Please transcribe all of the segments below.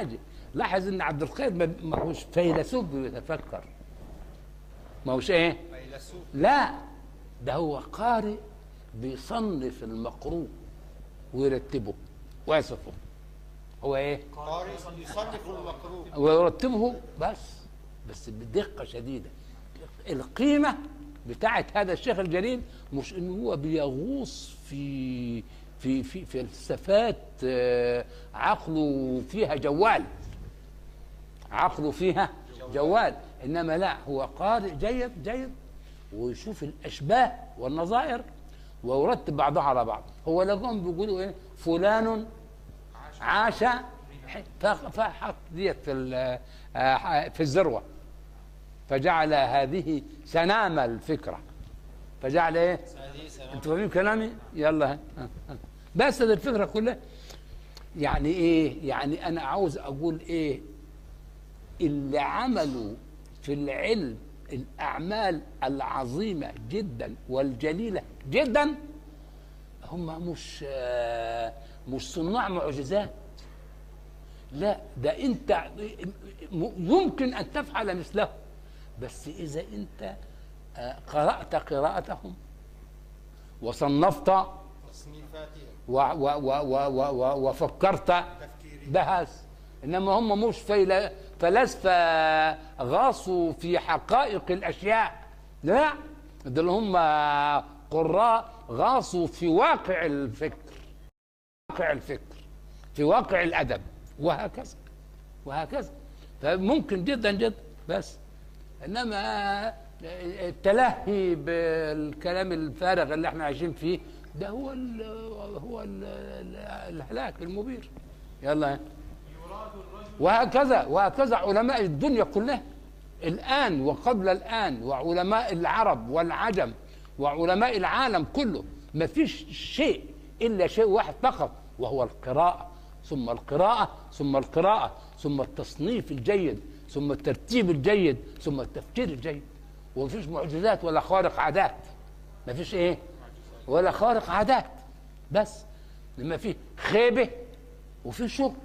حاجه لاحظ ان عبد القادر ما- ما هوش فيلسوف بيتفكر ما هوش ايه فيلسوف لا ده هو قارئ بيصنف المقروء ويرتبه ويصفه هو ايه قارئ يصنف المقروء ويرتبه بس بس بدقة شديدة القيمة بتاعت هذا الشيخ الجليل مش انه هو بيغوص في في في فلسفات آه، عقله فيها جوال عقله فيها جوال انما لا هو قارئ جيد جيد ويشوف الاشباه والنظائر ويرتب بعضها على بعض هو لقوم بيقولوا ايه فلان عاش ف- فحط ديت في ال- آه، في الذروه فجعل هذه سنام الفكره فجعل ايه هذه سلام انتوا فاهمين كلامي يلا ها، ها، ها. بس هذه الفكره كلها يعني ايه يعني انا عاوز اقول ايه اللي عملوا في العلم الاعمال العظيمه جدا والجليله جدا هم مش آه، مش صناع معجزات لا ده انت م- يمكن ان تفعل مثله بس اذا انت آه، قرات قراءتهم وصنفت تصنيفاتهم و و و و و و وفكرت تفكيري بحث انما هم مش فيلا- فلاسفه غاصوا في حقائق الاشياء لا دول هم قراء غاصوا في واقع الفكر واقع الفكر في واقع الادب وهكذا وهكذا فممكن جدا جدا بس انما التلهي بالكلام الفارغ اللي احنا عايشين فيه ده هو ال هو ال الهلاك المبير يلا وهكذا وهكذا علماء الدنيا كلها الان وقبل الان وعلماء العرب والعجم وعلماء العالم كله ما فيش شيء الا شيء واحد فقط وهو القراءه ثم القراءه ثم القراءه ثم التصنيف الجيد ثم الترتيب الجيد ثم التفكير الجيد ومفيش معجزات ولا خارق عادات مفيش ايه ولا خارق عادات بس لما في خيبه وفي شغل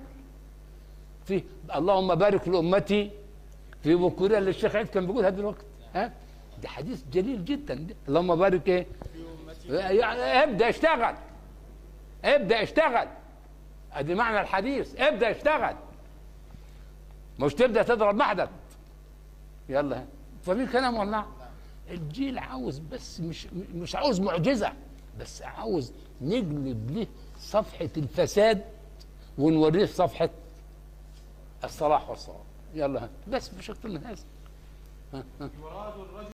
في اللهم بارك لامتي في بكورها اللي الشيخ عيد كان بيقولها دلوقتي ها ده حديث جليل جدا اللهم بارك ايه يعني ابدا اشتغل ابدا اشتغل ادي معنى الحديث ابدا اشتغل مش تبدا تضرب محدث يلا فاهمين كلام ولا الجيل عاوز بس مش مش عاوز معجزه بس عاوز نجلب له صفحه الفساد ونوريه صفحه الصلاح والصواب يلا بس مش اكتر من هذا